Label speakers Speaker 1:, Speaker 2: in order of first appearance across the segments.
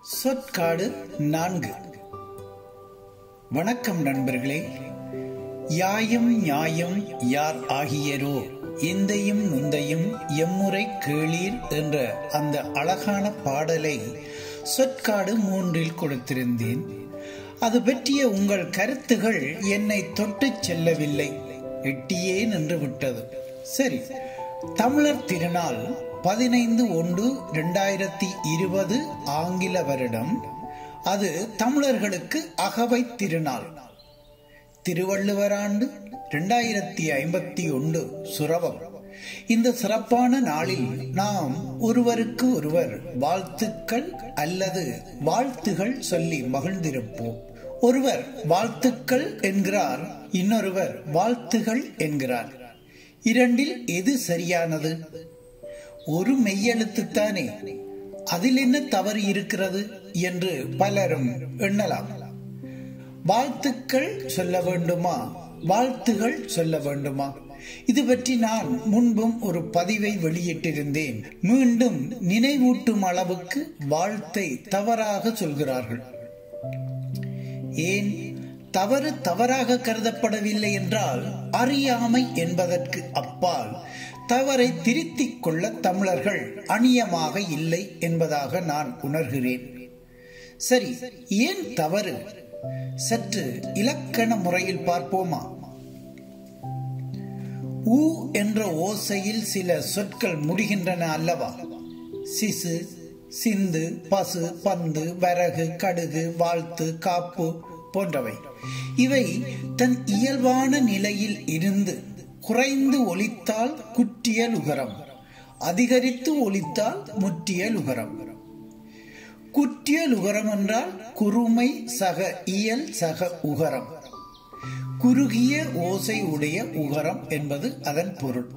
Speaker 1: சொற்காடு நான்கு வணக்கம் நண்பர்களே யாயும் நியாயம் யார் ஆகியரோ இந்தையும் நுந்தையும் எம்முறை கேளீர் என்ற அந்த அழகான பாடலை சொற்காடு மூன்றில் கொடுத்திருந்தேன் அது பற்றிய உங்கள் கருத்துகள் என்னை தொட்டுச் செல்லவில்லை எட்டியே நின்று விட்டது சரி தமிழர் திருநாள் பதினைந்து ஒன்று இரண்டாயிரத்தி இருபது ஆங்கில வருடம் அது தமிழர்களுக்கு அகவை திருநாள் திருவள்ளுவர் ஆண்டு இரண்டாயிரத்தி ஐம்பத்தி ஒன்று சுரவம் இந்த சிறப்பான நாளில் நாம் ஒருவருக்கு ஒருவர் வாழ்த்துக்கள் அல்லது வாழ்த்துகள் சொல்லி மகிழ்ந்திருப்போம் ஒருவர் வாழ்த்துக்கள் என்கிறார் இன்னொருவர் வாழ்த்துகள் என்கிறார் இரண்டில் எது சரியானது ஒரு மெய்யெழுத்துத்தானே அதில் என்ன தவறு இருக்கிறது என்று பலரும் எண்ணலாம் வாழ்த்துக்கள் சொல்ல வேண்டுமா வாழ்த்துகள் சொல்ல வேண்டுமா இது பற்றி நான் முன்பும் ஒரு பதிவை வெளியிட்டிருந்தேன் மீண்டும் நினைவூட்டும் அளவுக்கு வாழ்த்தை தவறாக சொல்கிறார்கள் ஏன் தவறு தவறாக கருதப்படவில்லை என்றால் அறியாமை என்பதற்கு அப்பால் தவறை திருத்திக் கொள்ள தமிழர்கள் அணியமாக இல்லை என்பதாக நான் உணர்கிறேன் சரி ஏன் தவறு சற்று இலக்கண முறையில் பார்ப்போமா ஊ என்ற ஓசையில் சில சொற்கள் முடிகின்றன அல்லவா சிசு சிந்து பசு பந்து வரகு கடுகு வாழ்த்து காப்பு போன்றவை இவை தன் இயல்பான நிலையில் இருந்து குறைந்து ஒலித்தால் குற்றியல் உகரம் அதிகரித்து ஒலித்தால் முற்றியல் உகரம் குற்றியல் உகரம் என்றால் குறுமை சக இயல் சக உகரம் குறுகிய ஓசை உடைய உகரம் என்பது அதன் பொருள்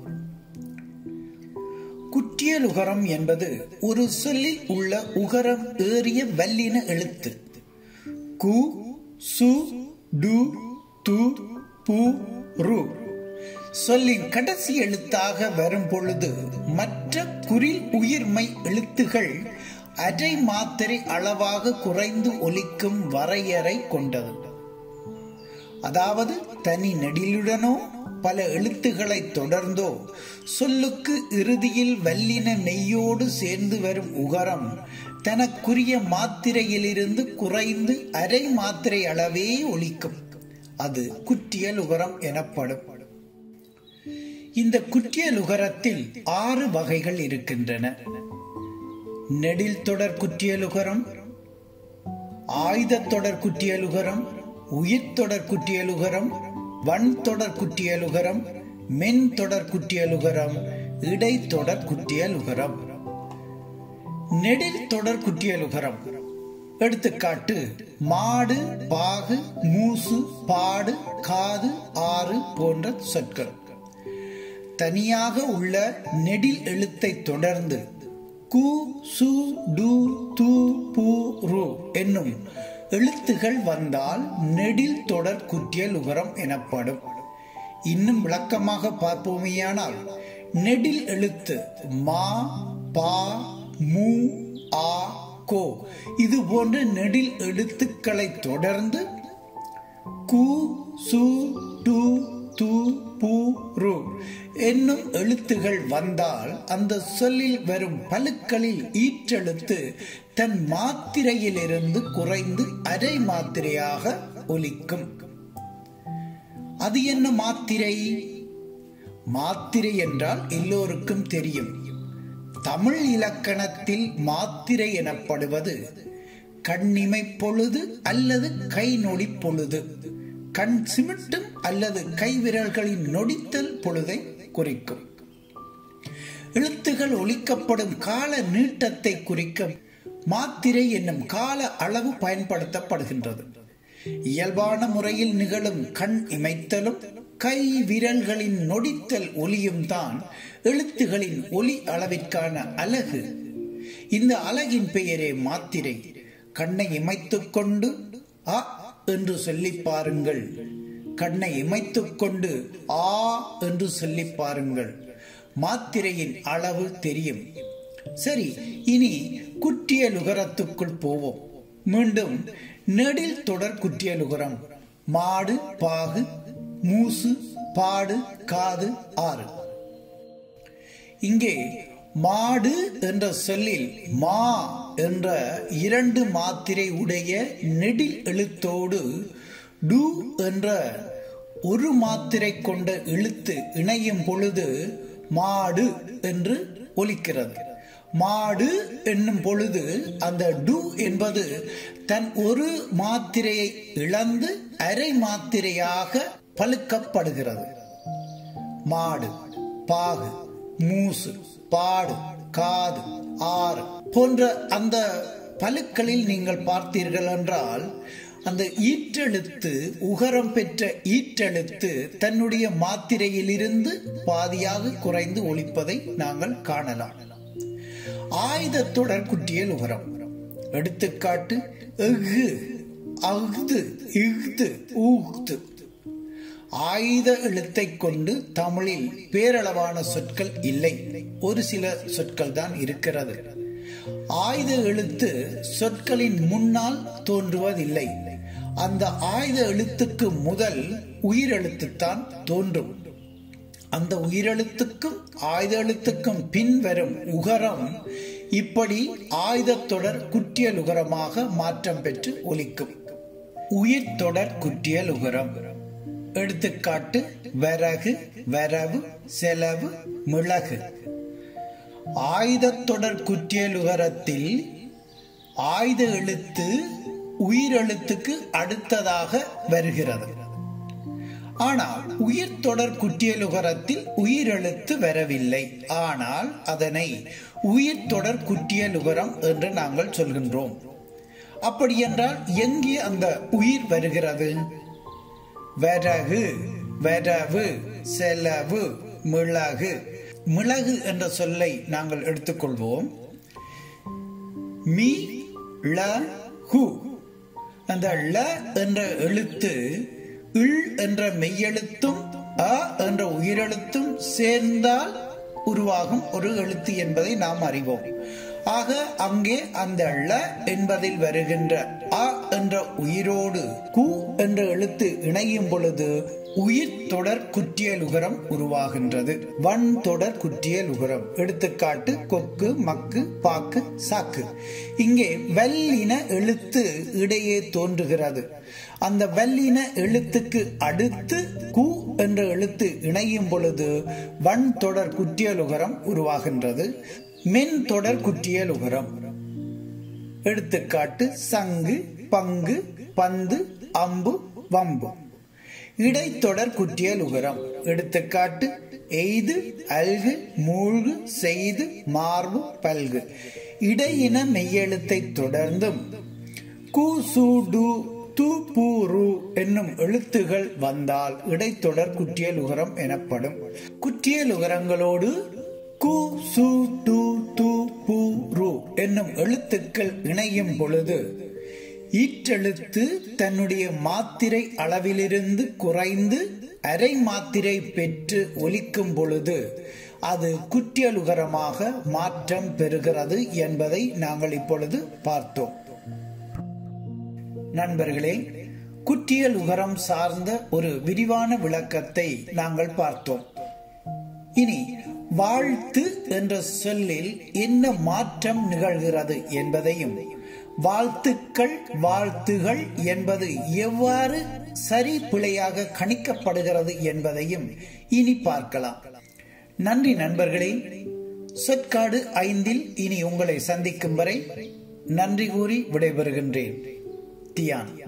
Speaker 1: குற்றியல் உகரம் என்பது ஒரு சொல்லில் உள்ள உகரம் ஏறிய வல்லின எழுத்து கு சு டு து பு ரு சொல்லின் கடைசி எழுத்தாக வரும் பொழுது மற்ற குறில் உயிர்மை எழுத்துகள் அரை மாத்திரை அளவாக குறைந்து ஒலிக்கும் வரையறை கொண்டது அதாவது தனி நெடிலுடனோ பல எழுத்துக்களை தொடர்ந்தோ சொல்லுக்கு இறுதியில் வல்லின நெய்யோடு சேர்ந்து வரும் உகரம் தனக்குரிய மாத்திரையிலிருந்து குறைந்து அரை மாத்திரை அளவே ஒலிக்கும் அது குற்றியல் உகரம் எனப்படும் இந்த குற்றியல் உகரத்தில் ஆறு வகைகள் இருக்கின்றன நெடில் தொடர் குற்றியலுகரம் ஆயுத தொடர் குற்றியலுகரம் உயிர் தொடர் குற்றியலுகரம் வன் தொடர் குற்றியலுகரம் மென் தொடர் குற்றியலுகரம் இடைத்தொடர் குற்றியலுகரம் நெடில் தொடர் குற்றியலுகரம் எடுத்துக்காட்டு மாடு பாகு மூசு பாடு காது ஆறு போன்ற சொற்கள் தனியாக உள்ள நெடில் எழுத்தை தொடர்ந்து கு சு டு து பு ரு என்னும் எழுத்துகள் வந்தால் நெடில் தொடர் குற்றியல் உகரம் எனப்படும் இன்னும் விளக்கமாக பார்ப்போமேயானால் நெடில் எழுத்து மா பா மு ஆ கோ இது போன்ற நெடில் எழுத்துக்களை தொடர்ந்து கு சு டு து பு ரு என்னும் எழுத்துகள் வந்தால் அந்த சொல்லில் வரும் பழுக்களில் ஈற்றெழுத்து தன் மாத்திரையிலிருந்து குறைந்து அரை மாத்திரையாக ஒலிக்கும் அது என்ன மாத்திரை மாத்திரை என்றால் எல்லோருக்கும் தெரியும் தமிழ் இலக்கணத்தில் மாத்திரை எனப்படுவது கண்ணிமை பொழுது அல்லது கை நொடி பொழுது கண் சிமிட்டும் அல்லது கைவிரல்களின் நொடித்தல் பொழுதை குறிக்கும் எழுத்துகள் ஒலிக்கப்படும் கால நீட்டத்தை குறிக்க மாத்திரை என்னும் கால அளவு பயன்படுத்தப்படுகின்றது இயல்பான முறையில் நிகழும் கண் இமைத்தலும் கை விரல்களின் நொடித்தல் ஒலியும் தான் எழுத்துகளின் ஒலி அளவிற்கான அலகு இந்த அலகின் பெயரே மாத்திரை கண்ணை இமைத்துக் கொண்டு அ என்று சொல்லி பாருங்கள் கண்ணை இமைத்துக் கொண்டு ஆ என்று சொல்லி பாருங்கள் மாத்திரையின் அளவு தெரியும் சரி இனி குற்றியலுகரத்துக்குள் போவோம் மீண்டும் நெடில் தொடர் குற்றியலுகரம் மாடு பாகு மூசு பாடு காது ஆறு இங்கே மாடு என்ற சொல்லில் மா என்ற இரண்டு மாத்திரை உடைய நெடில் எழுத்தோடு டு என்ற ஒரு மாத்திரை கொண்ட எழுத்து இணையும் பொழுது மாடு என்று ஒலிக்கிறது மாடு என்னும் பொழுது அந்த டு என்பது தன் ஒரு மாத்திரையை இழந்து அரை மாத்திரையாக பழுக்கப்படுகிறது மாடு பாகு மூசு பாடு காது ஆறு போன்ற அந்த பழுக்களில் நீங்கள் பார்த்தீர்கள் என்றால் அந்த ஈற்றெழுத்து உகரம் பெற்ற ஈற்றெழுத்து தன்னுடைய மாத்திரையிலிருந்து பாதியாக குறைந்து ஒழிப்பதை நாங்கள் காணலாம் ஆயுதத்துடன் குட்டியல் உகரம் எடுத்துக்காட்டு எஃகு அஃது இஃது ஊத்து ஆயுத எழுத்தை கொண்டு தமிழில் பேரளவான சொற்கள் இல்லை ஒரு சில சொற்கள் தான் இருக்கிறது ஆயுத எழுத்து சொற்களின் முன்னால் தோன்றுவதில்லை அந்த ஆயுத எழுத்துக்கு முதல் உயிரெழுத்துத்தான் தோன்றும் அந்த உயிரெழுத்துக்கும் ஆயுத எழுத்துக்கும் பின் வரும் உகரம் இப்படி ஆயுதத்தொடர் குற்றியல் உகரமாக மாற்றம் பெற்று ஒலிக்கும் உயிர் தொடர் குற்றியல் உகரம் எடுத்துக்காட்டு வரகு வரவு செலவு மிளகு ஆயுதத்தொடர் குற்றியலுகரத்தில் ஆயுத எழுத்து உயிரெழுத்துக்கு அடுத்ததாக வருகிறது ஆனால் உயிர் தொடர் குற்றியலுகரத்தில் உயிரெழுத்து வரவில்லை ஆனால் அதனை உயிர் தொடர் குற்றியலுகரம் என்று நாங்கள் சொல்கின்றோம் அப்படி என்றால் எங்கே அந்த உயிர் வருகிறது வரகு வரவு செலவு மிளகு மிளகு என்ற சொல்லை நாங்கள் எடுத்துக்கொள்வோம் மீ ல ஹு அந்த ல என்ற எழுத்து இல் என்ற மெய்யெழுத்தும் அ என்ற உயிரெழுத்தும் சேர்ந்தால் உருவாகும் ஒரு எழுத்து என்பதை நாம் அறிவோம் ஆக அங்கே அந்த ள என்பதில் வருகின்ற அ என்ற உயிரோடு கு என்ற எழுத்து இணையும் பொழுது உயிர் தொடர் குற்றியல் உகரம் உருவாகின்றது வன் தொடர் குற்றியல் உகரம் எடுத்துக்காட்டு கொக்கு மக்கு பாக்கு சாக்கு இங்கே வல்லின எழுத்து இடையே தோன்றுகிறது அந்த வல்லின எழுத்துக்கு அடுத்து கு என்ற எழுத்து இணையும் பொழுது வன் தொடர் குற்றியல் உகரம் உருவாகின்றது மென் தொடர் குற்றியல் உகரம் எடுத்துக்காட்டு சங்கு பங்கு பந்து அம்பு வம்பு இடைத்தொடர் குற்றியல் உகரம் எடுத்துக்காட்டு எய்து அல்கு மூழ்கு செய்து மார்பு பல்கு இடையின மெய்யெழுத்தை தொடர்ந்தும் கு சு டு து பூ ரு என்னும் எழுத்துகள் வந்தால் இடைத்தொடர் குற்றியல் உகரம் எனப்படும் குற்றியல் உகரங்களோடு கு சு டு து பூ ரு என்னும் எழுத்துக்கள் இணையும் பொழுது ஈற்றெழுத்து தன்னுடைய மாத்திரை அளவிலிருந்து குறைந்து அரை மாத்திரை பெற்று ஒலிக்கும் பொழுது அது குற்றியலுகரமாக மாற்றம் பெறுகிறது என்பதை நாங்கள் இப்பொழுது பார்த்தோம் நண்பர்களே குற்றியல் உகரம் சார்ந்த ஒரு விரிவான விளக்கத்தை நாங்கள் பார்த்தோம் இனி வாழ்த்து என்ற சொல்லில் என்ன மாற்றம் நிகழ்கிறது என்பதையும் வாழ்த்துக்கள் வாழ்த்துகள் என்பது எவ்வாறு சரி பிழையாக கணிக்கப்படுகிறது என்பதையும் இனி பார்க்கலாம் நன்றி நண்பர்களே சொற்காடு ஐந்தில் இனி உங்களை சந்திக்கும் வரை நன்றி கூறி விடைபெறுகின்றேன் தியான்